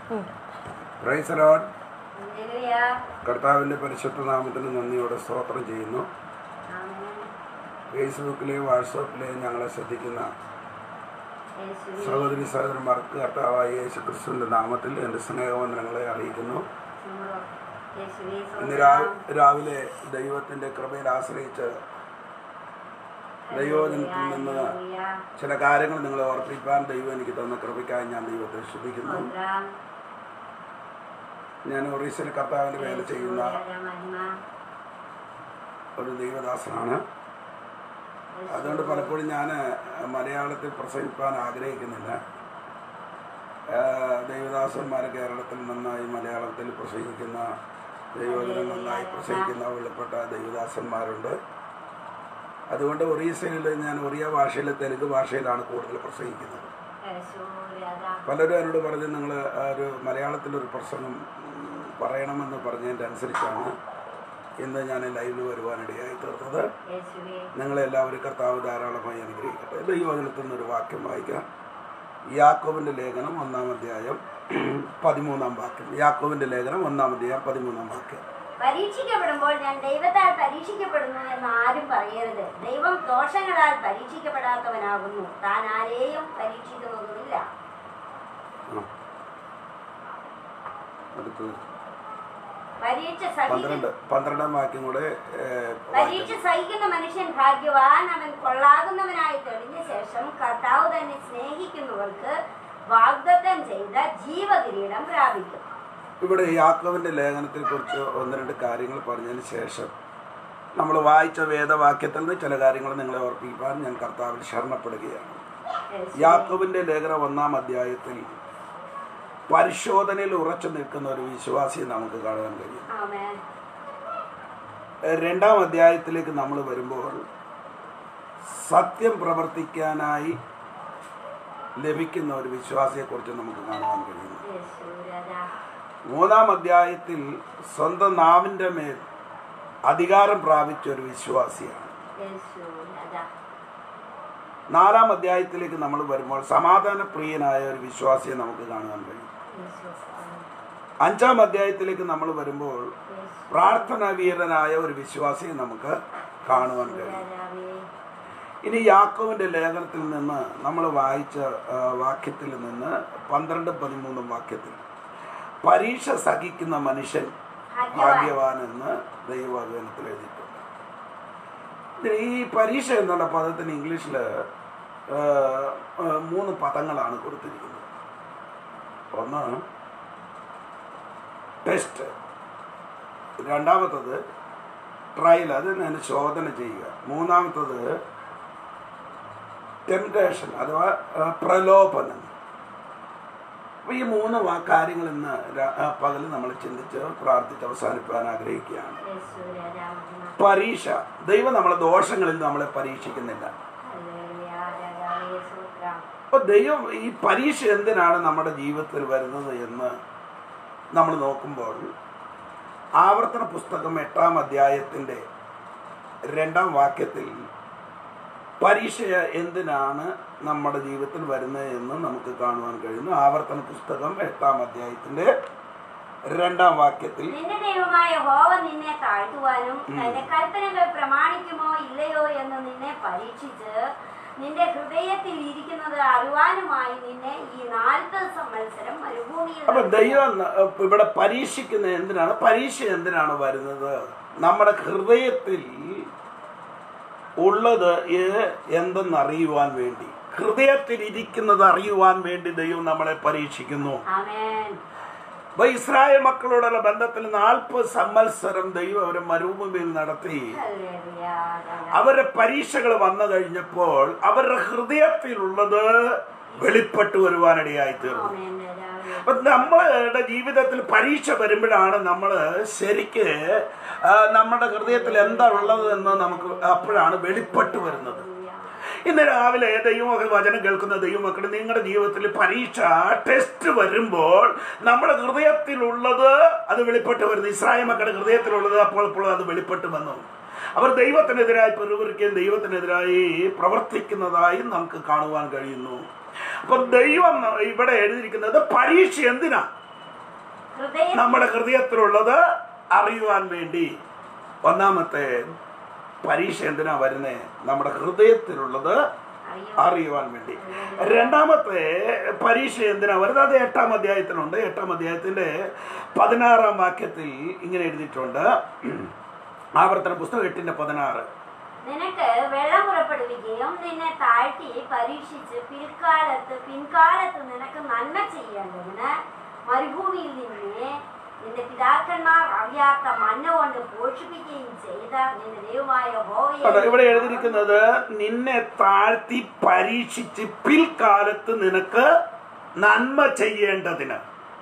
Price load hallelujah. കർത്താവിൻ്റെ പരിശുദ്ധ നാമത്തിന് നന്ദിയോടെ സ്തോത്രം ചെയ്യുന്നു ആമേൻ. ഫേസ്ബുക്കിലെയും വാട്സാപ്പിലെയും ഞങ്ങളെ ശ്രദ്ധിക്കുന്ന യേശുവേ. സഹോദരി സഹോദരന്മാർക്ക് കർത്താവായ യേശു ക്രിസ്തുവിൻ്റെ നാമത്തിൽ എൻ്റെ സ്നേഹവന്ദനങ്ങളെ അറിയിക്കുന്നു ചുമടോ. യേശുവേ ഇന്ന് സ്തോത്രം. രാ- രാവിലെ ദൈവത്തിൻ്റെ കൃപയിൽ ആശ്രയിച്ച് ദൈവജനത്തിൽ നിന്ന് ഹല്ലേലൂയ. ചില കാര്യങ്ങൾ നിങ്ങളെ ഓർപ്പിക്കാൻ ദൈവം എനിക്ക് തന്ന കൃപയ്ക്കായി ഞാൻ ദൈവത്തെ ശ്രദ്ധിക്കുന്നു സ്തോത്രം. ഞാൻ ഒറീസയിൽ കർത്താവിൻ്റെ വേല ചെയ്യുന്ന യേശുവേ, മഹിമ. ഒരു ദൈവദാസനാണ് അതുകൊണ്ട് പലപ്പോഴും ഞാൻ മലയാളത്തിൽ പ്രസംഗിക്കാൻ ആഗ്രഹിക്കുന്നില്ല ആ, ദൈവദാസന്മാർ കേരളത്തിൽ നന്നായി മലയാളത്തിൽ പ്രസംഗിക്കുന്ന ദൈവജനം നന്നായി പ്രസംഗിക്കുന്ന വെളിപ്പെട്ട ദൈവദാസന്മാരുണ്ട് അതുകൊണ്ട് ഒറീസയിൽ ഞാൻ ഒറിയ ഭാഷയിൽ തെലുങ്ക് ഭാഷയിലാണ് കൂടുതൽ പ്രസംഗിക്കുന്നത് യേശുവേ, രാജാ. പലരും എന്നോട് പറഞ്ഞു നിങ്ങൾ ഒരു മലയാളത്തിലൊരു പ്രസംഗം ഉം, പറയണമെന്ന് പറഞ്ഞതിൻ്റെ അനുസരിച്ചാണ് ഇന്ന് ഞാൻ ലൈവിൽ വരുവാനിടയായി തീർന്നത് യേശുവേ. നിങ്ങളെല്ലാവരും കർത്താവ് ധാരാളമായി അനുഗ്രഹിക്കട്ടെ ദൈവവചനത്തിൽ നിന്നൊരു വാക്യം വായിക്കാം യാക്കോബിൻ്റെ ലേഖനം ഒന്നാം അധ്യായം പതിമൂന്നാം വാക്യം യാക്കോബിൻ്റെ ലേഖനം ഒന്നാം അധ്യായം പതിമൂന്നാം വാക്യം പരീക്ഷിക്കപ്പെടുമ്പോൾ ഞാൻ ദൈവത്താൽ പരീക്ഷിക്കപ്പെടുന്നു എന്ന് ആരും പറയരുത് ദൈവം ദോഷങ്ങളാൽ പരീക്ഷിക്കപ്പെടാത്തവനാകുന്നു താൻ ആരെയും പരീക്ഷിക്കുന്നതുമില്ല ആ. അടുത്തത് പരീക്ഷ സഹിക്കുന്ന പന്ത്രണ്ട് പന്ത്രണ്ടാം വാക്യം കൂടെ ഏഹ്, പരീക്ഷ സഹിക്കുന്ന മനുഷ്യൻ ഭാഗ്യവാൻ അവൻ കൊള്ളാകുന്നവനായി തെളിഞ്ഞ ശേഷം കർത്താവ് തന്നെ സ്നേഹിക്കുന്നവർക്ക് വാഗ്ദത്തം ചെയ്ത ജീവകിരീടം പ്രാപിക്കും ഇവിടെ യാക്കോവിൻ്റെ ലേഖനത്തെ കുറിച്ച് ഒന്ന് രണ്ട് കാര്യങ്ങൾ പറഞ്ഞതിന് ശേഷം നമ്മൾ വായിച്ച വേദവാക്യത്തിൽ നിന്ന് ചില കാര്യങ്ങൾ നിങ്ങളെ ഓർപ്പിക്കാൻ ഞാൻ കർത്താവിൽ ശരണപ്പെടുകയാണ് യാക്കോവിൻ്റെ ലേഖനം ഒന്നാം അധ്യായത്തിൽ പരിശോധനയിൽ ഉറച്ചു നിൽക്കുന്ന ഒരു വിശ്വാസിയെ നമുക്ക് കാണാൻ കഴിയും ആമേൻ രണ്ടാം അധ്യായത്തിലേക്ക് നമ്മൾ വരുമ്പോൾ സത്യം പ്രവർത്തിക്കാനായി ലഭിക്കുന്ന ഒരു വിശ്വാസിയെക്കുറിച്ച് നമുക്ക് കാണാൻ കഴിയുന്നു യേശു രാജാ മൂന്നാം അധ്യായത്തിൽ സ്വന്തം നാവിൻ്റെ മേൽ അധികാരം പ്രാപിച്ച ഒരു വിശ്വാസിയാണ് യേശു രാജാ നാലാം അധ്യായത്തിലേക്ക് നമ്മൾ വരുമ്പോൾ സമാധാനപ്രിയനായ ഒരു വിശ്വാസിയെ നമുക്ക് കാണാൻ കഴിയും യേശു സ്വാമി. അഞ്ചാം അധ്യായത്തിലേക്ക് നമ്മൾ വരുമ്പോൾ യേശു പ്രാർത്ഥനാ വീരനായ ഒരു വിശ്വാസിയെ നമുക്ക് കാണുവാൻ കഴിയും രാജാവേ ഇനി യാക്കോവിന്റെ ലേഖനത്തിൽ നിന്ന് നമ്മൾ വായിച്ച ആ, വാക്യത്തിൽ നിന്ന് പന്ത്രണ്ട് പതിമൂന്നും വാക്യത്തിൽ പരീക്ഷ സഹിക്കുന്ന മനുഷ്യൻ ഭാഗ്യവാൻ എന്ന് ദൈവവചനത്തിൽ എഴുതിയിട്ടുണ്ട് ഇത് ഈ പരീക്ഷ എന്നുള്ള പദത്തിന് ഇംഗ്ലീഷിൽ മൂന്ന് പദങ്ങളാണ് കൊടുത്തിരിക്കുന്നത് ഒന്ന് ടെസ്റ്റ് രണ്ടാമത്തത് ട്രയൽ അത് ഞാൻ ശോധന ചെയ്യുക മൂന്നാമത്തത് ടെംപ്ടേഷൻ അഥവാ ആ, പ്രലോഭനം അപ്പോൾ ഈ മൂന്ന് വാ- കാര്യങ്ങൾ ഇന്ന് രാ- ആ, പകൽ നമ്മൾ ചിന്തിച്ച് പ്രാർത്ഥിച്ച് അവസാനിപ്പാൻ ആഗ്രഹിക്കുകയാണ് യേശു രാജാ മഹിമ. പരീക്ഷ ദൈവം നമ്മളെ ദോഷങ്ങളിൽ നമ്മളെ പരീക്ഷിക്കുന്നില്ല ഹല്ലേലൂയ രാജാവേ സ്തോത്രം. അപ്പോൾ ദൈവം ഈ പരീക്ഷ എന്തിനാണ് നമ്മുടെ ജീവിതത്തിൽ വരുന്നത് എന്ന് നമ്മൾ നോക്കുമ്പോൾ ആവർത്തന പുസ്തകം എട്ടാം അധ്യായത്തിൻ്റെ രണ്ടാം വാക്യത്തിൽ പരീക്ഷ എന്തിനാണ് നമ്മുടെ ജീവിതത്തിൽ വരുന്നത് എന്ന് നമുക്ക് കാണുവാൻ കഴിയുന്നു ആവർത്തന പുസ്തകം എട്ടാം അധ്യായത്തിൻ്റെ രണ്ടാം വാക്യത്തിൽ നിന്റെ ദൈവമായ ഹോവ നിന്നെ താഴ്ത്തുവാനും തന്റെ കൽപ്പനകൾ പ്രമാണിക്കുമോ ഇല്ലയോ എന്ന് നിന്നെ പരീക്ഷിച്ച് നിന്റെ ഹൃദയത്തിൽ ഇരിക്കുന്നത് അറിവാനുമായി നിന്നെ ഈ നാൽപ്പത് സംവത്സരം മരുഭൂമിയിൽ അപ്പൊ നടത്തുന്നു. ദൈവം ന- ഇവിടെ പരീക്ഷിക്കുന്ന എന്തിനാണ് പരീക്ഷ എന്തിനാണ് വരുന്നത് നമ്മുടെ ഹൃദയത്തിൽ ഉള്ളത് ഏ- എന്തെന്നറിയുവാൻ വേണ്ടി ഹൃദയത്തിൽ ഇരിക്കുന്നത് അറിയുവാൻ വേണ്ടി ദൈവം നമ്മളെ പരീക്ഷിക്കുന്നു ആമേൻ അപ്പൊ ഇസ്രായേൽ മക്കളോടുള്ള ബന്ധത്തിൽ നാൽപ്പത് സംവത്സരം ദൈവം അവരെ മരുഭൂമിയിൽ നടത്തി ഹല്ലേലൂയ രാജാവേ. അവരുടെ പരീക്ഷകൾ വന്നു കഴിഞ്ഞപ്പോൾ അവരുടെ ഹൃദയത്തിലുള്ളത് വെളിപ്പെട്ടു വരുവാനിടയായി തീർന്നു ആമേൻ രാജാവേ. അപ്പൊ നമ്മളുടെ ജീവിതത്തിൽ പരീക്ഷ വരുമ്പോഴാണ് നമ്മൾ ശരിക്ക് ആ, നമ്മുടെ ഹൃദയത്തിൽ എന്താ ഉള്ളത് എന്ന് നമുക്ക് അപ്പോഴാണ് വെളിപ്പെട്ട് വരുന്നത് ഇന്ന് രാവിലെ ദൈവമക്കൾ വചനം കേൾക്കുന്ന ദൈവമക്കൾ നിങ്ങളുടെ ജീവിതത്തിൽ പരീക്ഷ ടെസ്റ്റ് വരുമ്പോൾ നമ്മുടെ ഹൃദയത്തിലുള്ളത് അത് വെളിപ്പെട്ട് വരുന്നു ഇസ്രായേൽ മക്കളുടെ ഹൃദയത്തിലുള്ളത് അപ്പോൾ ഇപ്പോൾ അത് വെളിപ്പെട്ട് വന്നു അവർ ദൈവത്തിനെതിരായി പെരുവരിക്കുകയും ദൈവത്തിനെതിരായി പ്രവർത്തിക്കുന്നതായും നമുക്ക് കാണുവാൻ കഴിയുന്നു അപ്പൊ ദൈവം ഇവിടെ എഴുതിയിരിക്കുന്നത് പരീക്ഷ എന്തിനാ ഹൃദയ നമ്മുടെ ഹൃദയത്തിലുള്ളത് അറിയുവാൻ വേണ്ടി ഒന്നാമത്തെ പരീക്ഷ എന്തിനാ വരുന്നേ നമ്മുടെ ഹൃദയത്തിലുള്ളത് അറിയുക അറിയുവാൻ വേണ്ടി രണ്ടാമത്തെ പരീക്ഷ എന്തിനാ വരുന്നത് അത് എട്ടാം അധ്യായത്തിലുണ്ട് എട്ടാം അധ്യായത്തിന്റെ പതിനാറാം വാക്യത്തിൽ ഇങ്ങനെ എഴുതിയിട്ടുണ്ട് ആവർത്തന പുസ്തകം എട്ടിന്റെ പതിനാറ് നിനക്ക് വെള്ളം പുറപ്പെടുവിക്കുകയും നിന്നെ താഴ്ത്തി പരീക്ഷിച്ച് പിൽക്കാലത്ത് പിൻകാലത്ത് നിനക്ക് നന്മ ചെയ്യേണ്ടതിന് മരുഭൂമിയിൽ നിന്നെ നിന്റെ പിതാക്കന്മാർ അറിയാത്ത മഞ്ഞ കൊണ്ട് പോഷിപ്പിക്കുകയും ചെയ്ത നിന്റെ ദൈവമായ കണ്ടോ, ഹോവയെ ഇവിടെ എഴുതിയിരിക്കുന്നത് നിന്നെ താഴ്ത്തി പരീക്ഷിച്ച് പിൽക്കാലത്ത് നിനക്ക് നന്മ ചെയ്യേണ്ടതിന്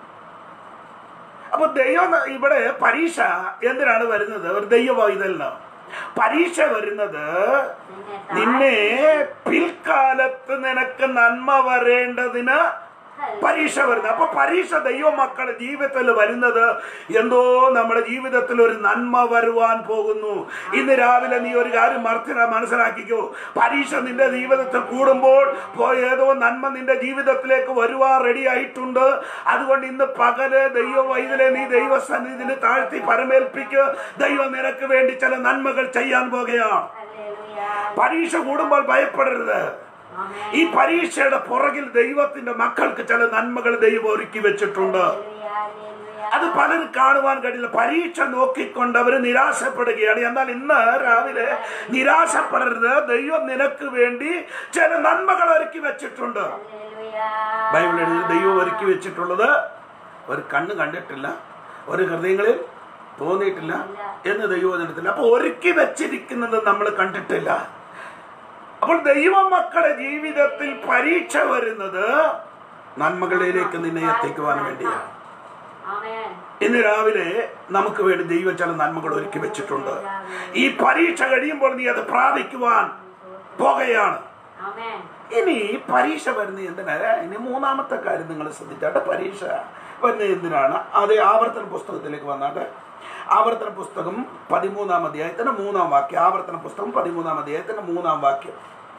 അപ്പൊ ദൈവം ഇവിടെ പരീക്ഷ എന്തിനാണ് വരുന്നത് ഒരു ദൈവവൈതലിന് പരീക്ഷ വരുന്നത് നിന്നെ നിന്നെ പിൽക്കാലത്ത് നിനക്ക് നന്മ വരേണ്ടതിന് പരീക്ഷ വരുന്നത് അപ്പൊ പരീക്ഷ ദൈവമക്കളുടെ ജീവിതത്തിൽ വരുന്നത് എന്തോ നമ്മുടെ ജീവിതത്തിൽ ഒരു നന്മ വരുവാൻ പോകുന്നു ഇന്ന് രാവിലെ നീ ഒരു കാര്യം മറത്തിന മനസ്സിലാക്കിക്കോ പരീക്ഷ നിന്റെ ജീവിതത്തിൽ കൂടുമ്പോൾ പോയ ഏതോ നന്മ നിന്റെ ജീവിതത്തിലേക്ക് വരുവാൻ റെഡി ആയിട്ടുണ്ട് അതുകൊണ്ട് ഇന്ന് പകല് ദൈവ വൈദ്യലെ നീ ദൈവസന്നിധിന് താഴ്ത്തി പരമേൽപ്പിക്ക് ദൈവം നിനക്ക് വേണ്ടി ചില നന്മകൾ ചെയ്യാൻ പോകുകയാണ് ഹല്ലേലൂയ. പരീക്ഷ കൂടുമ്പോൾ ഭയപ്പെടരുത് ആമേൻ. ഈ പരീക്ഷയുടെ പുറകിൽ ദൈവത്തിന്റെ മക്കൾക്ക് ചില നന്മകൾ ദൈവം ഒരുക്കി വെച്ചിട്ടുണ്ട് ഹല്ലേലൂയ, ഹല്ലേലൂയ. അത് പലരും കാണുവാൻ കഴിയില്ല പരീക്ഷ നോക്കിക്കൊണ്ട് അവർ നിരാശപ്പെടുകയാണ് എന്നാൽ ഇന്ന് രാവിലെ നിരാശപ്പെടരുത് ദൈവം നിനക്ക് വേണ്ടി ചില നന്മകൾ ഒരുക്കി വെച്ചിട്ടുണ്ട് ഹല്ലേലൂയ. ബൈബിൾ എഴുതി ദൈവം ഒരുക്കി വെച്ചിട്ടുള്ളത് ഒരു കണ്ണ് കണ്ടിട്ടില്ല ഒരു ഹൃദയങ്ങളിൽ തോന്നിയിട്ടില്ല എന്ന് ദൈവവചനത്തില്ല അപ്പൊ ഒരുക്കി വെച്ചിരിക്കുന്നത് നമ്മൾ കണ്ടിട്ടില്ല അപ്പോൾ ദൈവ മക്കളുടെ ജീവിതത്തിൽ പരീക്ഷ വരുന്നത് നന്മകളിലേക്ക് നിന്നെ എത്തിക്കുവാൻ വേണ്ടിയാണ് ആമേൻ. ഇന്ന് രാവിലെ നമുക്ക് വേണ്ടി ദൈവം ചില നന്മകൾ ഒരുക്കി വെച്ചിട്ടുണ്ട് ഈ പരീക്ഷ കഴിയുമ്പോൾ നീ അത് പ്രാപിക്കുവാൻ പോകുകയാണ് ആമേൻ. ഇനി പരീക്ഷ വരുന്നത് എന്തിനാ ഇനി മൂന്നാമത്തെ കാര്യം നിങ്ങൾ ശ്രദ്ധിച്ചാട്ടെ പരീക്ഷ വരുന്നത് എന്തിനാണ് അത് ആവർത്തന പുസ്തകത്തിലേക്ക് വന്നാട്ടെ ആവർത്തന പുസ്തകം പതിമൂന്നാം അധ്യായത്തിന് മൂന്നാം വാക്യം ആവർത്തന പുസ്തകം പതിമൂന്നാം അധ്യായത്തിന് മൂന്നാം വാക്യം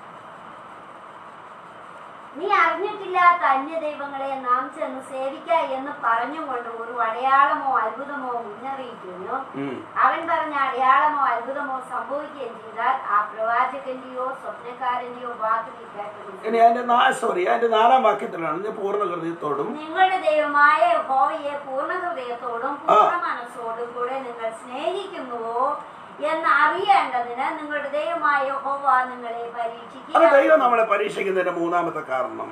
നീ അറിഞ്ഞിട്ടില്ലാത്ത അന്യദൈവങ്ങളെ നാം ചെന്ന് സേവിക്ക എന്ന് പറഞ്ഞുകൊണ്ട് ഒരു അടയാളമോ അത്ഭുതമോ മുന്നറിയിക്കുന്നു ഉം. അവൻ പറഞ്ഞ അടയാളമോ അത്ഭുതമോ സംഭവിക്കുകയും ചെയ്താൽ ആ പ്രവാചകന്റെയോ സ്വപ്നക്കാരന്റെയോ വാക്ക് നീ കേട്ടത് ഇനി അതിന്റെ നാ സോറി അതിന്റെ നാലാം വാക്യത്തിലാണ് ഞാൻ പൂർണ്ണ ഹൃദയത്തോടും നിങ്ങളുടെ ദൈവമായ ഹോവയെ പൂർണ്ണ ഹൃദയത്തോടും പൂർണ്ണ മനസ്സോടും കൂടെ നിങ്ങൾ സ്നേഹിക്കുന്നുവോ എന്ന് അറിയേണ്ടതിന് നിങ്ങളുടെ ദൈവമായ ഹോവ നിങ്ങളെ അത് പരീക്ഷിക്കുക ദൈവം നമ്മളെ പരീക്ഷിക്കുന്നതിന്റെ മൂന്നാമത്തെ കാരണം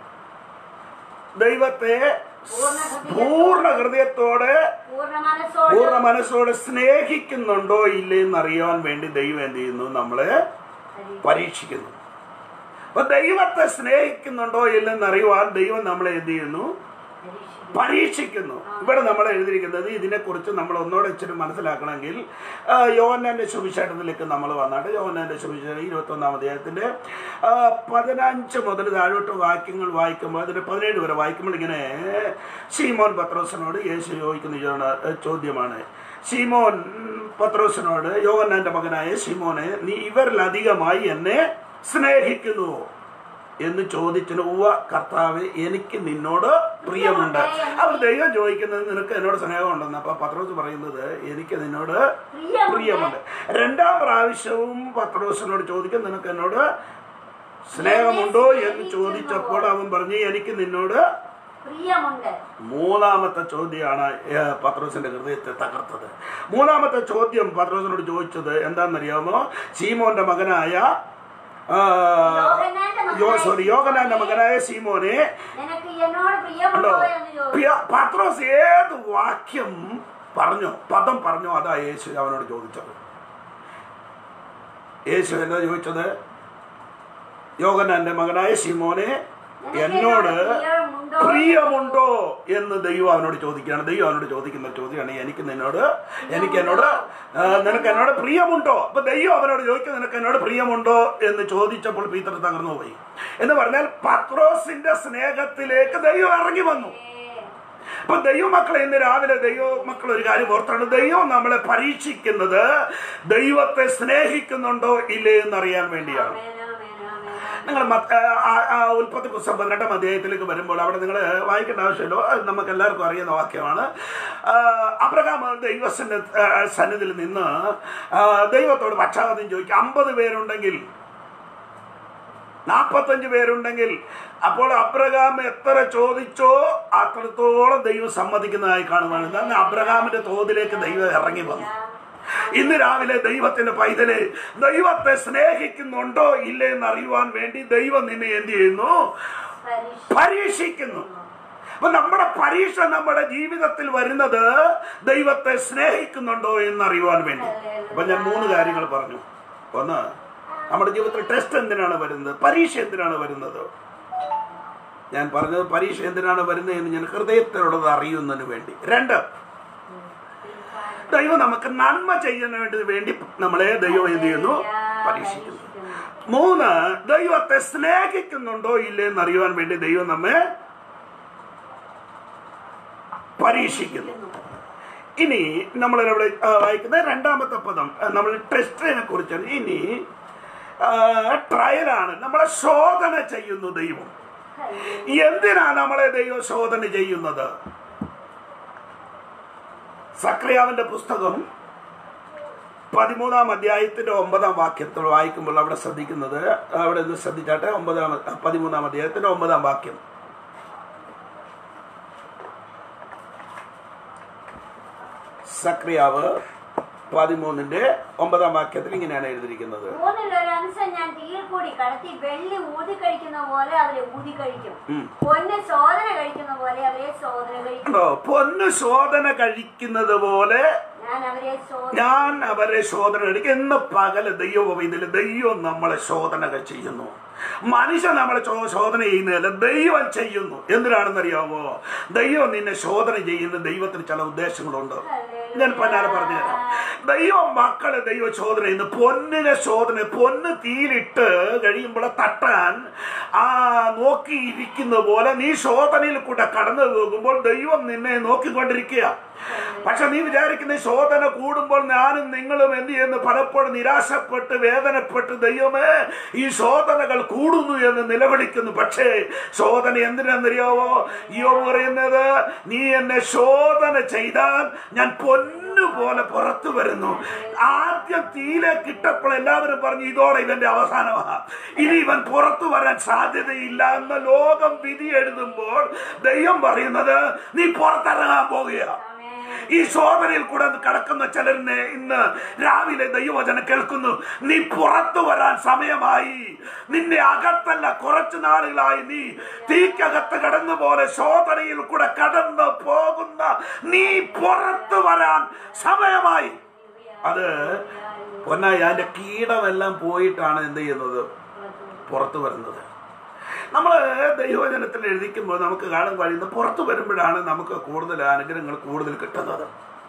ദൈവത്തെ പൂർണ്ണ ഹൃദയത്തോടെ പൂർണ്ണ മനസ്സോടും പൂർണ്ണ മനസ്സോടെ സ്നേഹിക്കുന്നുണ്ടോ ഇല്ലേ എന്ന് അറിയാൻ വേണ്ടി ദൈവം എന്ത് ചെയ്യുന്നു നമ്മളെ പരീക്ഷിക്കുന്നു അപ്പൊ ദൈവത്തെ സ്നേഹിക്കുന്നുണ്ടോ ഇല്ലെന്ന് അറിയുവാൻ ദൈവം നമ്മളെ എന്ത് ചെയ്യുന്നു പരീക്ഷിക്കുക. പരീക്ഷിക്കുന്നു ഇവിടെ നമ്മൾ എഴുതിയിരിക്കുന്നത് ഇതിനെക്കുറിച്ച് നമ്മൾ ഒന്നുകൂടെ ഇച്ചിരി മനസ്സിലാക്കണമെങ്കിൽ ആ, യോഹന്നാന്റെ സുവിശേഷത്തിലേക്ക് നമ്മൾ വന്നാട്ട് യോഹന്നാന്റെ സുവിശേഷം ഇരുപത്തി ഒന്നാം അധ്യായത്തിന്റെ ആ, പതിനഞ്ച് മുതൽ താഴോട്ട് വാക്യങ്ങൾ വായിക്കുമ്പോൾ അതിന്റെ പതിനേഴ് വരെ വായിക്കുമ്പോൾ ഇങ്ങനെ ഷീമോൻ പത്രോസിനോട് യേശു ചോദിക്കുന്ന ചോ- ചോദ്യമാണ് ഷീമോൻ പത്രോസിനോട് യോഹന്നാന്റെ മകനായ ഷീമോനെ നീ ഇവരിലധികമായി എന്നെ സ്നേഹിക്കുന്നുവോ എന്ന് ചോദിച്ചതിന് ഉവ്വ കർത്താവ് എനിക്ക് നിന്നോട് പ്രിയമുണ്ട് അവർ ദൈവം ചോദിക്കുന്നത് നിനക്ക് എന്നോട് സ്നേഹമുണ്ടെന്ന് അപ്പൊ പത്രോസ് പറയുന്നത് എനിക്ക് നിന്നോട് പ്രിയമുണ്ട്. പ്രിയമുണ്ട് രണ്ടാം പ്രാവശ്യവും പത്രോസിനോട് ചോദിക്കും നിനക്ക് എന്നോട് സ്നേഹമുണ്ടോ എന്ന് ചോദിച്ചപ്പോൾ അവൻ പറഞ്ഞു എനിക്ക് നിന്നോട് പ്രിയമുണ്ട് മൂന്നാമത്തെ ചോദ്യമാണ് ഏ, പത്രോസിന്റെ ഹൃദയത്തെ തകർത്തത് മൂന്നാമത്തെ ചോദ്യം പത്രോസിനോട് ചോദിച്ചത് എന്താണെന്നറിയാമോ സീമോന്റെ മകനായ ആ, യോഹന്നാന്റെ മകനായ യോ സോറി യോഗനാന്റെ മകനായ സീമോനെ നിനക്ക് എന്നോട് കണ്ടോ പ്രിയമുണ്ടോ എന്ന് ചോദിച്ചു പിയ- പത്രോസ് ഏത് വാക്യം പറഞ്ഞോ പദം പറഞ്ഞോ അതാ യേശു അവനോട് ചോദിച്ചത് യേശു എന്താ ചോദിച്ചത് യോഗനാന്റെ മകനായ സീമോനെ എന്നോട് പ്രിയമുണ്ടോ? പ്രിയമുണ്ടോ എന്ന് ദൈവം അവനോട് ചോദിക്കുകയാണ് ദൈവം അവനോട് ചോദിക്കുന്ന ചോദ്യമാണ് എനിക്ക് നിന്നോട് എനിക്ക് എന്നോട് ആ, നിനക്ക് എന്നോട് പ്രിയമുണ്ടോ അപ്പൊ ദൈവം അവനോട് ചോദിക്കും നിനക്ക് എന്നോട് പ്രിയമുണ്ടോ എന്ന് ചോദിച്ചപ്പോൾ പീത്തർ തകർന്നു പോയി എന്ന് പറഞ്ഞാൽ പത്രോസിന്റെ സ്നേഹത്തിലേക്ക് ദൈവം ഇറങ്ങി വന്നു അപ്പൊ ദൈവമക്കളെ ഇന്ന് രാവിലെ ദൈവമക്കൾ ഒരു കാര്യം ഓർത്താണ് ദൈവം നമ്മളെ പരീക്ഷിക്കുന്നത് ദൈവത്തെ സ്നേഹിക്കുന്നുണ്ടോ ഇല്ലേ എന്നറിയാൻ വേണ്ടിയാണ് ആമേൻ, ആമേൻ, ആമേൻ, ആമേൻ. നിങ്ങൾ ഉൽപ്പത്തി പുസ്തകം പതിനെട്ടാം അധ്യായത്തിലേക്ക് വരുമ്പോൾ അവിടെ നിങ്ങൾ വായിക്കേണ്ട ആവശ്യമില്ലോ അത് നമുക്ക് എല്ലാവർക്കും അറിയുന്ന വാക്യമാണ് ആ, അബ്രഹാം ദൈവസന്ന സന്നിധിയിൽ നിന്ന് ആ, ദൈവത്തോട് പക്ഷാതം ചോദിക്കും അമ്പത് പേരുണ്ടെങ്കിൽ നാൽപ്പത്തഞ്ച് പേരുണ്ടെങ്കിൽ അപ്പോൾ അബ്രഹാം എത്ര ചോദിച്ചോ അത്രത്തോളം ദൈവം സമ്മതിക്കുന്നതായി കാണുവാണ് എന്നാൽ അബ്രഹാമിന്റെ തോതിലേക്ക് ദൈവം ഇറങ്ങി വന്നു ഇന്ന് രാവിലെ ദൈവത്തിന്റെ പൈതല് ദൈവത്തെ സ്നേഹിക്കുന്നുണ്ടോ ഇല്ലേ എന്ന് അറിയുവാൻ വേണ്ടി ദൈവം നിന്നെ എന്ത് ചെയ്യുന്നു പരീക്ഷ പരീക്ഷിക്കുന്നു അപ്പൊ നമ്മുടെ പരീക്ഷ നമ്മുടെ ജീവിതത്തിൽ വരുന്നത് ദൈവത്തെ സ്നേഹിക്കുന്നുണ്ടോ എന്ന് അറിയുവാൻ വേണ്ടി അപ്പൊ ഞാൻ മൂന്ന് കാര്യങ്ങൾ പറഞ്ഞു ഒന്ന് നമ്മുടെ ജീവിതത്തിൽ ടെസ്റ്റ് എന്തിനാണ് വരുന്നത് പരീക്ഷ എന്തിനാണ് വരുന്നത് ഞാൻ പറഞ്ഞത് പരീക്ഷ എന്തിനാണ് വരുന്നത് എന്ന് ഞാൻ ഹൃദയത്തിലുള്ളത് അറിയുന്നതിന് വേണ്ടി രണ്ട് ദൈവം നമുക്ക് നന്മ ചെയ്യുന്നതിന് വേണ്ടി നമ്മളെ ദൈവം എന്ത് ചെയ്യുന്നു പരീക്ഷിക്കുന്നു മൂന്ന് ദൈവത്തെ സ്നേഹിക്കുന്നുണ്ടോ ഇല്ലേ എന്ന് അറിയുവാൻ വേണ്ടി ദൈവം നമ്മെ പരീക്ഷിക്കുന്നു ഇനി നമ്മൾ ഇവിടെ ആ, വായിക്കുന്ന രണ്ടാമത്തെ പദം ആ, നമ്മൾ ടെസ്റ്റിനെ കുറിച്ചാണ് ഇനി ട്രയലാണ് നമ്മളെ ശോധന ചെയ്യുന്നു ദൈവം എന്തിനാ നമ്മളെ ദൈവം ശോധന ചെയ്യുന്നത് സക്രിയാവിന്റെ പുസ്തകം പതിമൂന്നാം അധ്യായത്തിന്റെ ഒമ്പതാം വാക്യത്തിൽ വായിക്കുമ്പോൾ അവിടെ ശ്രദ്ധിക്കുന്നത് അവിടെ നിന്ന് ശ്രദ്ധിച്ചാട്ടെ ഒമ്പതാം പതിമൂന്നാം അധ്യായത്തിന്റെ ഒമ്പതാം വാക്യം സക്രിയാവ് പതിമൂന്നിന്റെ ഒമ്പതാം വാക്യത്തിൽ ഇങ്ങനെയാണ് എഴുതിയിരിക്കുന്നത് മൂന്നിൽ ഒരു അംശം ഞാൻ തീയിൽ കൂടി കടത്തി വെള്ളി ഊതി കഴിക്കുന്ന പോലെ അവരെ ഊതി കഴിക്കും ഉം. പൊന്ന് ശോധന കഴിക്കുന്ന പോലെ അവരെ ശോധന കഴിക്കും കണ്ടോ പൊന്ന് ശോധന കഴിക്കുന്നത് പോലെ ഞാൻ അവരെ ശോധന ഞാൻ അവരെ ശോധന കഴിക്കും എന്ന് പകല് ദൈവം ഇതിൽ ദൈവം നമ്മളെ ശോധനകൾ ചെയ്യുന്നു മനുഷ്യൻ നമ്മളെ ചോ- ശോധന ചെയ്യുന്നതല്ല ദൈവം ചെയ്യുന്നു എന്തിനാണെന്നറിയാമോ ദൈവം നിന്നെ ശോധന ചെയ്യുന്ന ദൈവത്തിന് ചില ഉദ്ദേശങ്ങളുണ്ട് ഞാൻ പന്നാരെ പറഞ്ഞുതരാം ദൈവം മക്കളെ ദൈവ ശോധന ചെയ്യുന്നു പൊന്നിനെ ശോധന പൊന്ന് തീയിലിട്ട് കഴിയുമ്പോൾ തട്ടാൻ ആ നോക്കിയിരിക്കുന്ന പോലെ നീ ശോധനയിൽ കൂടെ കടന്നു പോകുമ്പോൾ ദൈവം നിന്നെ നോക്കിക്കൊണ്ടിരിക്കുക പക്ഷെ നീ വിചാരിക്കുന്ന ഈ ശോധന കൂടുമ്പോൾ ഞാനും നിങ്ങളും എന്ത് ചെയ്യുന്നു പലപ്പോഴും നിരാശപ്പെട്ട് വേദനപ്പെട്ട് ദൈവമേ ഈ ശോധനകൾ കൂടുന്നു എന്ന് നിലവിളിക്കുന്നു പക്ഷേ ശോധന എന്തിനാണെന്നറിയാവോ യോ പറയുന്നത് നീ എന്നെ ശോധന ചെയ്താൽ ഞാൻ പൊന്നു പോലെ പുറത്തു വരുന്നു ആദ്യം തീയിലേക്ക് ഇട്ടപ്പോൾ എല്ലാവരും പറഞ്ഞു ഇതോടെ ഇവന്റെ അവസാനമാണ് ഇനി ഇവൻ പുറത്തു വരാൻ സാധ്യതയില്ല എന്ന് ലോകം വിധി എഴുതുമ്പോൾ ദൈവം പറയുന്നത് നീ പുറത്തിറങ്ങാൻ പോകുകയാണ് ഈ ശോധനയിൽ കൂടെ കടക്കുന്ന ചിലരിനെ ഇന്ന് രാവിലെ ദൈവവചനം കേൾക്കുന്നു നീ പുറത്തു വരാൻ സമയമായി നിന്നെ അകത്തല്ല കുറച്ചു നാളുകളായി നീ തീക്കകത്ത് കടന്നു പോലെ ശോധനയിൽ കൂടെ കടന്നു പോകുന്ന നീ പുറത്തു വരാൻ സമയമായി അത് പൊന്നായി അതിന്റെ കീടമെല്ലാം പോയിട്ടാണ് എന്ത് ചെയ്യുന്നത് പുറത്തു വരുന്നത് നമ്മൾ ദൈവവചനത്തിൽ എഴുതിക്കുമ്പോൾ നമുക്ക് കാണാൻ കഴിയുന്നത് പുറത്തു വരുമ്പോഴാണ് നമുക്ക് കൂടുതൽ അനുഗ്രഹങ്ങൾ കൂടുതൽ കിട്ടുന്നത്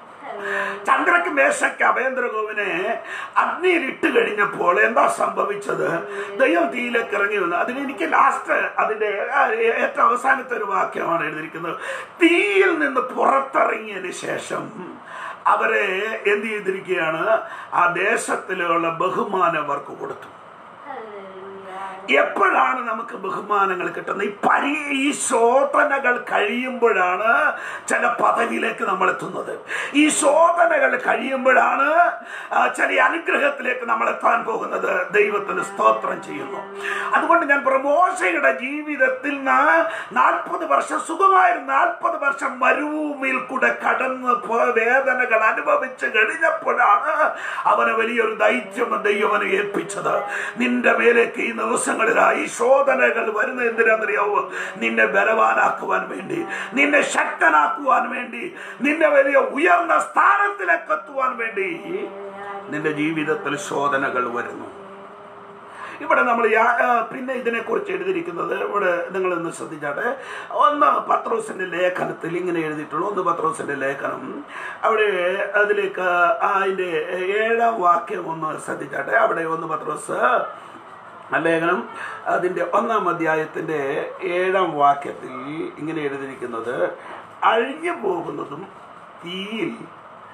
ചന്ദ്രക്ക് മേശയ്ക്ക് അഭേന്ദ്രഗോവിനെ അഗ്നിയിൽ ഇട്ട് കഴിഞ്ഞപ്പോൾ എന്താ സംഭവിച്ചത് ദൈവം തീയിലേക്ക് ഇറങ്ങി വന്നു അതിന് എനിക്ക് ലാസ്റ്റ് അതിന്റെ ആ, ഏറ്റവും അവസാനത്തെ ഒരു വാക്യമാണ് എഴുതിയിരിക്കുന്നത് തീയിൽ നിന്ന് പുറത്തിറങ്ങിയതിന് ശേഷം അവരെ എന്ത് ചെയ്തിരിക്കുകയാണ് ആ ദേശത്തിലുള്ള ബഹുമാനം അവർക്ക് കൊടുത്തു എപ്പോഴാണ് നമുക്ക് ബഹുമാനങ്ങൾ കിട്ടുന്നത് ഈ പരി ഈ ശോധനകൾ കഴിയുമ്പോഴാണ് ചില പദവിയിലേക്ക് നമ്മൾ എത്തുന്നത് ഈ ശോധനകൾ കഴിയുമ്പോഴാണ് ആ, ചില അനുഗ്രഹത്തിലേക്ക് നമ്മൾ എത്താൻ പോകുന്നത് ദൈവത്തിന് സ്തോത്രം ചെയ്യുന്നു അതുകൊണ്ട് ഞാൻ പ്രമോശയുടെ ജീവിതത്തിൽ നാൽപ്പത് വർഷം സുഖമായിരുന്നു നാൽപ്പത് വർഷം മരുഭൂമിയിൽ കൂടെ കടന്ന് പോ- വേദനകൾ അനുഭവിച്ച് കഴിഞ്ഞപ്പോഴാണ് അവന് വലിയൊരു ദൈത്യം ദൈവം അവനെ ഏൽപ്പിച്ചത് നിന്റെ മേലേക്ക് ഈ ദിവസങ്ങളിലായി ശോധനകൾ വരുന്ന എന്തിനാണെന്നറിയാവോ നിന്നെ ബലവാനാക്കുവാൻ വേണ്ടി നിന്നെ ശക്തനാക്കുവാൻ വേണ്ടി നിന്നെ വലിയ ഉയർന്ന സ്ഥാനത്തിലേക്ക് എത്തുവാൻ വേണ്ടി നിന്റെ ജീവിതത്തിൽ ശോധനകൾ വരുന്നു ഇവിടെ നമ്മൾ യാ- ആ, പിന്നെ ഇതിനെക്കുറിച്ച് എഴുതിയിരിക്കുന്നത് ഇവിടെ നിങ്ങൾ ഒന്ന് ശ്രദ്ധിച്ചാട്ടെ ഒന്ന് പത്രോസിന്റെ ലേഖനത്തിൽ ഇങ്ങനെ എഴുതിയിട്ടുള്ളൂ ഒന്ന് പത്രോസിന്റെ ലേഖനം അവിടെ അതിലേക്ക് ആ അതിന്റെ ഏഴാം വാക്യം ഒന്ന് ശ്രദ്ധിച്ചാട്ടെ അവിടെ ഒന്ന് പത്രോസ് ആ ലേഖനം അതിന്റെ ഒന്നാം അധ്യായത്തിന്റെ ഏഴാം വാക്യത്തിൽ ഇങ്ങനെ എഴുതിയിരിക്കുന്നത് അഴിഞ്ഞു പോകുന്നതും തീയിൽ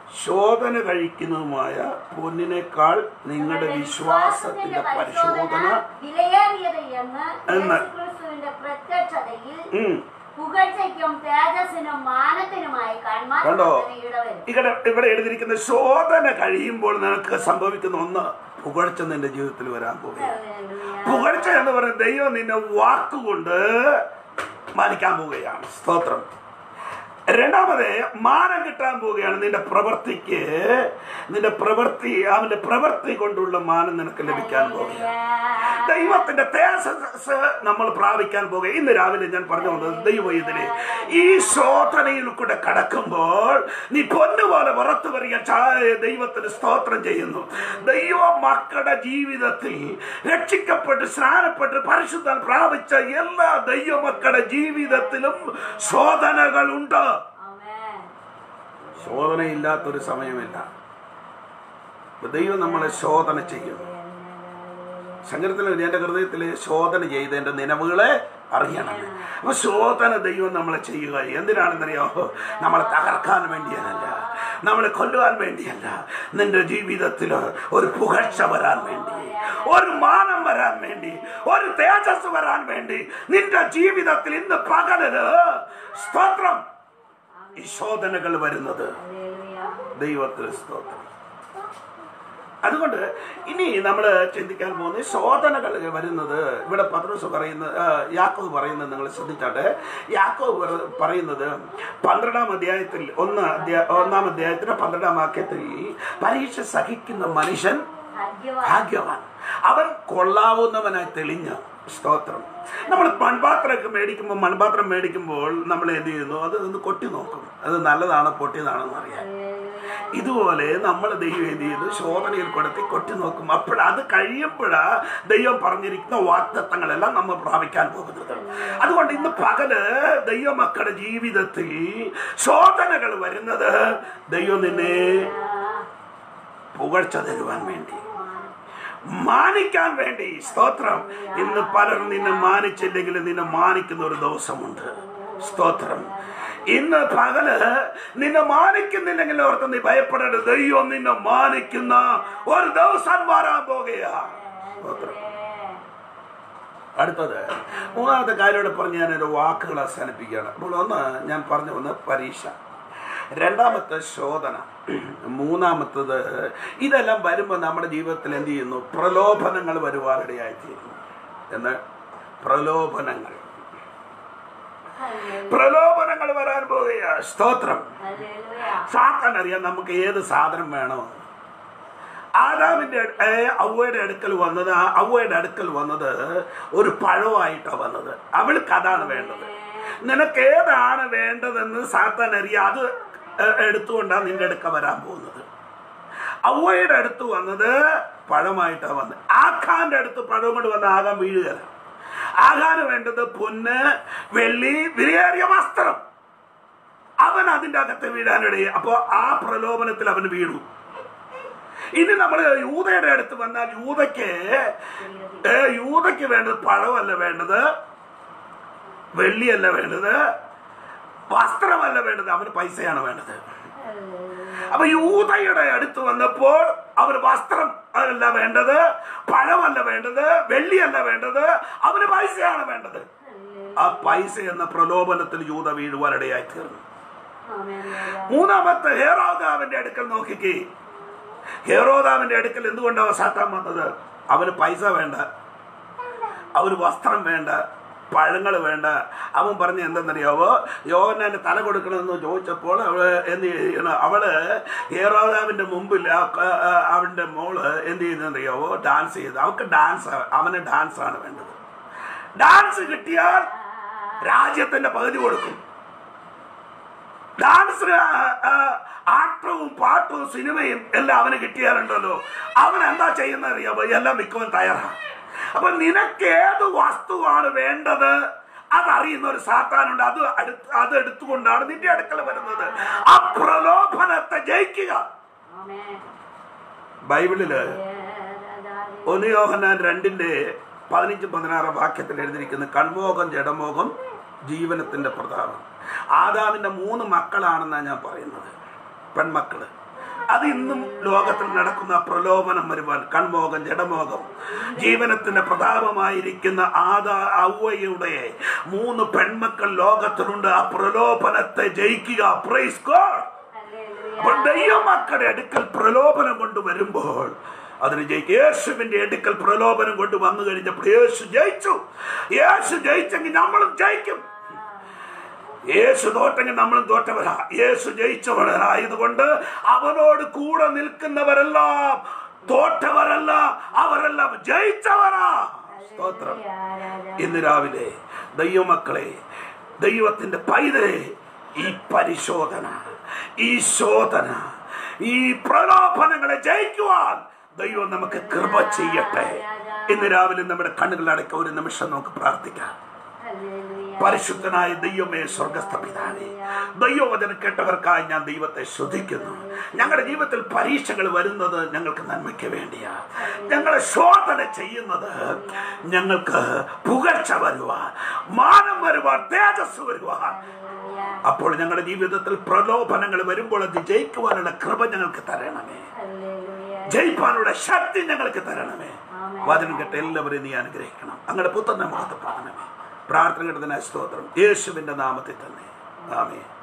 ശോധന കഴിക്കുന്നതുമായ പൊന്നിനേക്കാൾ നിങ്ങളുടെ വിശ്വാസത്തിന്റെ പരിശോധന വിലയേറിയത് എന്ന് എന്ന്. യേശുക്രിസ്തുവിന്റെ പ്രത്യക്ഷതയിൽ ഉം. പുകഴ്ചയ്ക്കും തേജസ്സിനും മാനത്തിനുമായി കാണുവാൻ കണ്ടോ? ഇടവരും ഇവിടെ ഇവിടെ എഴുതിയിരിക്കുന്ന ശോധന കഴിയുമ്പോൾ നിനക്ക് സംഭവിക്കുന്ന ഒന്ന് പുകഴ്ച നിന്റെ ജീവിതത്തിൽ വരാൻ പോവുകയാണ് പുകഴ്ച എന്ന് പറയുന്നത് ദൈവം നിന്നെ വാക്കുകൊണ്ട് മാനിക്കാൻ പോവുകയാണ് സ്തോത്രം രണ്ടാമത് മാനം കിട്ടാൻ പോവുകയാണ് നിന്റെ പ്രവൃത്തിക്ക് നിന്റെ പ്രവൃത്തി അവന്റെ പ്രവൃത്തി കൊണ്ടുള്ള മാനം നിനക്ക് ലഭിക്കാൻ പോവുകയാണ് ദൈവത്തിന്റെ തേജസ് നമ്മൾ പ്രാപിക്കാൻ പോകുക ഇന്ന് രാവിലെ ഞാൻ പറഞ്ഞു വന്നത് ദൈവം ഇതിനെ ഈ ശോധനയിൽ കൂടെ കടക്കുമ്പോൾ നീ പൊന്നുപോലെ പുറത്തു വരിക ചാ- ദൈവത്തിന് സ്തോത്രം ചെയ്യുന്നു ദൈവ മക്കളുടെ ജീവിതത്തിൽ രക്ഷിക്കപ്പെട്ട് സ്നാനപ്പെട്ട് പരിശുദ്ധം പ്രാപിച്ച എല്ലാ ദൈവമക്കളുടെ ജീവിതത്തിലും ശോധനകളുണ്ട് ആമേൻ. ശോധനയില്ലാത്തൊരു സമയമില്ല ദൈവം നമ്മളെ ശോധന ചെയ്യും സങ്കരത്തിൽ എന്റെ ഹൃദയത്തിൽ ശോധന ചെയ്ത് എന്റെ നിലവുകളെ അറിയണം അപ്പൊ ശോധന ദൈവം നമ്മളെ ചെയ്യുക എന്തിനാണെന്നറിയാമോ നമ്മളെ തകർക്കാൻ വേണ്ടിയല്ല നമ്മളെ കൊല്ലുവാൻ വേണ്ടിയല്ല നിന്റെ ജീവിതത്തിൽ ഒരു പുകഴ്ച വരാൻ വേണ്ടി ഒരു മാനം വരാൻ വേണ്ടി ഒരു തേജസ് വരാൻ വേണ്ടി നിന്റെ ജീവിതത്തിൽ ഇന്ന് പകലില് സ്തോത്രം ഈ ശോധനകൾ വരുന്നത് ഹല്ലേലൂയ. ദൈവത്തിന് സ്തോത്രം അതുകൊണ്ട് ഇനി നമ്മൾ ചിന്തിക്കാൻ പോകുന്നത് ശോധനകൾ വരുന്നത് ഇവിടെ പത്രോസ് പറയുന്നത് ആ, യാക്കോബ് പറയുന്നത് നിങ്ങൾ ശ്രദ്ധിച്ചാട്ടെ യാക്കോബ് പറ- പറയുന്നത് പന്ത്രണ്ടാം അധ്യായത്തിൽ ഒന്ന് അധ്യായ ഒന്നാം അധ്യായത്തിന്റെ പന്ത്രണ്ടാം വാക്യത്തിൽ പരീക്ഷ സഹിക്കുന്ന മനുഷ്യൻ ഭാഗ്യവാൻ. ഭാഗ്യവാൻ അവൻ കൊള്ളാവുന്നവനായി തെളിഞ്ഞ സ്തോത്രം നമ്മൾ മൺപാത്രമൊക്കെ മേടിക്കുമ്പോൾ മൺപാത്രം മേടിക്കുമ്പോൾ നമ്മൾ എന്ത് ചെയ്യുന്നു അത് ഒന്ന് കൊട്ടി നോക്കും അത് നല്ലതാണോ പൊട്ടിയതാണെന്ന് അറിയാൻ ഹല്ലേലൂയ. ഇതുപോലെ നമ്മൾ ദൈവം എന്ത് ചെയ്തു ശോധനയിൽ കൊടുത്തി കൊട്ടി നോക്കും അപ്പോൾ അത് കഴിയുമ്പോഴാ ദൈവം പറഞ്ഞിരിക്കുന്ന വാക്തത്വങ്ങളെല്ലാം നമ്മൾ പ്രാപിക്കാൻ പോകുന്നത് അതുകൊണ്ട് ഇന്ന് പകല് ദൈവമക്കളുടെ ജീവിതത്തിൽ ശോധനകൾ വരുന്നത് ദൈവം നിന്നെ പുകഴ്ച തരുവാൻ വേണ്ടി മാനിക്കാൻ വേണ്ടി സ്തോത്രം ഇന്ന് പലരും നിന്നെ മാനിച്ചില്ലെങ്കിൽ നിന്നെ മാനിക്കുന്ന ഒരു ദിവസമുണ്ട് സ്തോത്രം ഇന്ന് പകല് നിന്നെ മാനിക്കുന്നില്ലെങ്കിൽ ഓർത്ത് നീ ഭയപ്പെടരുത് ദൈവം നിന്നെ മാനിക്കുന്ന ഒരു ദിവസം വരാൻ പോകുകയാ സ്തോത്രം അടുത്തത് മൂന്നാമത്തെ കാര്യം ഇവിടെ പറഞ്ഞ് ഞാനൊരു വാക്കുകൾ അവസാനിപ്പിക്കുകയാണ് അപ്പോൾ ഒന്ന് ഞാൻ പറഞ്ഞു വന്ന് പരീക്ഷ രണ്ടാമത്തെ ശോധന മൂന്നാമത്തത് ഇതെല്ലാം വരുമ്പോൾ നമ്മുടെ ജീവിതത്തിൽ എന്ത് ചെയ്യുന്നു പ്രലോഭനങ്ങൾ വരുവാനിടയായിത്തീരുന്നു എന്ന് പ്രലോഭനങ്ങൾ ഹല്ലേലൂയ. പ്രലോഭനങ്ങൾ വരാൻ പോവുകയാ സ്തോത്രം ഹല്ലേലൂയ. സാത്താൻ അറിയാം നമുക്ക് ഏത് സാധനം വേണമെന്ന് ആദാമിന്റെ അട്- ഏ, അവയുടെ അടുക്കൽ വന്നത് ആ അവയുടെ അടുക്കൽ വന്നത് ഒരു പഴമായിട്ടാണ് വന്നത് അവൾക്ക് അതാണ് വേണ്ടത് നിനക്ക് ഏതാണ് വേണ്ടതെന്ന് സാത്താൻ അറിയാം അത് ഏ, എടുത്തുകൊണ്ടാണ് നിന്റെ അടുക്ക വരാൻ പോകുന്നത് അവയുടെ അടുത്ത് വന്നത് പഴമായിട്ടാണ് വന്നത് ആഖാന്റെ അടുത്ത് പഴം കൊണ്ട് വന്ന ആകാൻ വീഴുകയല്ല ആകാന് വേണ്ടത് പൊന്ന് വെള്ളി വിലയേറിയ വസ്ത്രം അവൻ അതിന്റെ അകത്ത് വീഴാനിടയെ അപ്പോ ആ പ്രലോഭനത്തിൽ അവൻ വീണു ഇനി നമ്മൾ യൂതയുടെ അടുത്ത് വന്നാൽ യൂതയ്ക്ക് ഏ, യൂതയ്ക്ക് വേണ്ടത് പഴമല്ല വേണ്ടത് വെള്ളിയല്ല വേണ്ടത് വസ്ത്രമല്ല വേണ്ടത് അവന് പൈസയാണ് വേണ്ടത് ഹല്ലേലൂയ. അപ്പൊ യൂതയുടെ അടുത്ത് വന്നപ്പോൾ അവന് വസ്ത്രം അല്ല വേണ്ടത് പഴമല്ല വേണ്ടത് വെള്ളിയല്ല വേണ്ടത് അവന് പൈസയാണ് വേണ്ടത് ആ പൈസ എന്ന പ്രലോഭനത്തിൽ യൂത വീഴുവാനിടയായി തീർന്നു ആമേൻ. ഹല്ലേലൂയ. മൂന്നാമത്തെ ഹേറോദാവിന്റെ അടുക്കൽ നോക്കിക്കേ ഹേറോദാവിന്റെ അടുക്കൽ എന്തുകൊണ്ടാണ് സാത്താൻ വന്നത് അവന് പൈസ വേണ്ട അവന് വസ്ത്രം വേണ്ട പഴങ്ങൾ വേണ്ട അവൻ പറഞ്ഞ എന്തെന്നറിയാവോ യോഹന്നാന്റെ തല കൊടുക്കണമെന്ന് ചോദിച്ചപ്പോൾ അവള് എന്ത് ചെയ്യണം അവള് ഹേറോദാവിന്റെ മുമ്പിൽ ആ- ആ- ആ- അവന്റെ മോള് എന്ത് ചെയ്യുന്നറിയാവോ ഡാൻസ് ചെയ്ത് അവൾക്ക് ഡാൻസ് അവന് ഡാൻസ് ആണ് വേണ്ടത് ഡാൻസ് കിട്ടിയാൽ രാജ്യത്തിന്റെ പകുതി കൊടുക്കും ഡാൻസിന് ആട്ടവും പാട്ടും സിനിമയും എല്ലാം അവന് കിട്ടിയാലുണ്ടല്ലോ അവൻ എന്താ ചെയ്യുന്നത് അറിയാമോ എല്ലാം മിക്കവൻ തയ്യാറാണ് അപ്പൊ നിനക്ക് ഏത് വസ്തുവാണ് വേണ്ടത് അതറിയുന്ന ഒരു സാത്താനുണ്ട് അത് അടുത്ത് അത് എടുത്തുകൊണ്ടാണ് നിന്റെ അടുക്കൽ വരുന്നത് ആ പ്രലോഭനത്തെ ജയിക്കുക ആമേൻ. ബൈബിളില് ഹല്ലേലൂയ. ഒന്ന് യോഹന്നാൻ രണ്ടിന്റെ പതിനഞ്ച് പതിനാറ് വാക്യത്തിൽ എഴുതിയിരിക്കുന്ന കൺമോഹം ജഡമോഹം ജീവനത്തിന്റെ പ്രതാപം ആദാമിന്റെ മൂന്ന് മക്കളാണെന്നാണ് ഞാൻ പറയുന്നത് പെൺമക്കള് അത് ഇന്നും ലോകത്തിൽ നടക്കുന്ന പ്രലോഭനം വരുവാൻ കൺമോഹം ജഡമോഹം ജീവനത്തിന്റെ പ്രതാപമായിരിക്കുന്ന ആദാ ഔവയുടെ മൂന്ന് പെൺമക്കൾ ലോകത്തിലുണ്ട് ആ പ്രലോഭനത്തെ ജയിക്കുക പ്രൈസ് ഗോഡ് അപ്പോൾ ദൈവമക്കളുടെ അടുക്കൽ പ്രലോഭനം കൊണ്ട് വരുമ്പോൾ അതിന് ജയിക്കും യേശുവിന്റെ അടുക്കൽ പ്രലോഭനം കൊണ്ട് വന്നു കഴിഞ്ഞപ്പോൾ യേശു ജയിച്ചു യേശു ജയിച്ചെങ്കിൽ നമ്മളും ജയിക്കും യേശു തോറ്റെങ്കിൽ നമ്മളും തോറ്റവരാ യേശു ജയിച്ചവരായതുകൊണ്ട് അവനോട് കൂടെ നിൽക്കുന്നവരെല്ലാം തോറ്റവരല്ല അവരെല്ലാം ജയിച്ചവരാ സ്തോത്രം ഇന്ന് രാവിലെ ദൈവമക്കളെ ദൈവത്തിന്റെ പൈതലെ ഈ പരിശോധന ഈ ശോധന ഈ പ്രലോഭനങ്ങളെ ജയിക്കുവാൻ ദൈവം നമുക്ക് കൃപ ചെയ്യട്ടെ ഇന്ന് രാവിലെ നമ്മുടെ കണ്ണുകൾ അടക്ക ഒരു നിമിഷം നമുക്ക് പ്രാർത്ഥിക്കാം പരിശുദ്ധനായ ദൈവമേ സ്വർഗസ്ഥ പിതാവേ ദൈവവചനം കേട്ടവർക്കായി ഞാൻ ദൈവത്തെ ശ്രദ്ധിക്കുന്നു ഞങ്ങളുടെ ജീവിതത്തിൽ പരീക്ഷകൾ വരുന്നത് ഞങ്ങൾക്ക് നന്മയ്ക്ക് വേണ്ടിയാ ഞങ്ങളെ ശോധന ചെയ്യുന്നത് ഞങ്ങൾക്ക് പുകഴ്ച വരുവാൻ മാനം വരുവാൻ തേജസ് വരുവാൻ അപ്പോൾ ഞങ്ങളുടെ ജീവിതത്തിൽ പ്രലോഭനങ്ങൾ വരുമ്പോൾ അത് ജയിക്കുവാനുള്ള കൃപ ഞങ്ങൾക്ക് തരണമേ ജയിപ്പാനുള്ള ശക്തി ഞങ്ങൾക്ക് തരണമേ വചനം കേട്ട് എല്ലാവരെയും നീ അനുഗ്രഹിക്കണം അങ്ങയുടെ പുത്രനെ മഹത്വപ്പെടണമേ പ്രാർത്ഥന കിട്ടുന്ന സ്തോത്രം യേശുവിന്റെ നാമത്തിൽ തന്നെ ആമേ